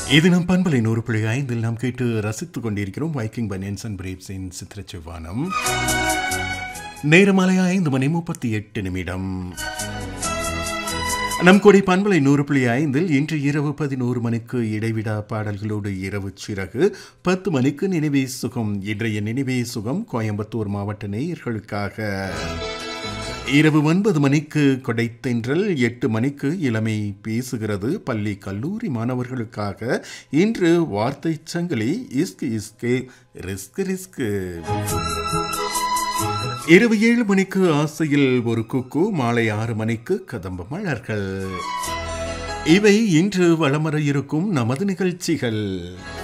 இது நம் பண்பலை நூறு புள்ளி ஐந்தில் நாம் கேட்டு ரசித்துக் கொண்டிருக்கிறோம் வைக்கிங் பனியன்ஸ் அண்ட் பிரேப்ஸின் சித்திரச்சிவானம் நேரமாலை ஐந்து மணி முப்பத்தி எட்டு நிமிடம் நம் கொடி பண்பலை நூறு புள்ளி ஐந்தில் இன்று இரவு பதினோரு மணிக்கு இடைவிடா பாடல்களோடு இரவு சிறகு பத்து மணிக்கு நினைவே சுகம் இன்றைய நினைவே சுகம் கோயம்புத்தூர் மாவட்ட நேயர்களுக்காக இரவு ஒன்பது மணிக்கு கொடைத்தென்றல் எட்டு மணிக்கு இளமை பேசுகிறது பள்ளி கல்லூரி மாணவர்களுக்காக இன்று வார்த்தை சங்கிலி இஸ்கு இஸ்கு ரிஸ்க் ரிஸ்க் இரவு ஏழு மணிக்கு ஆசையில் ஒரு குக்கு மாலை ஆறு மணிக்கு கதம்ப மலர்கள் இவை இன்று வளமர இருக்கும் நமது நிகழ்ச்சிகள்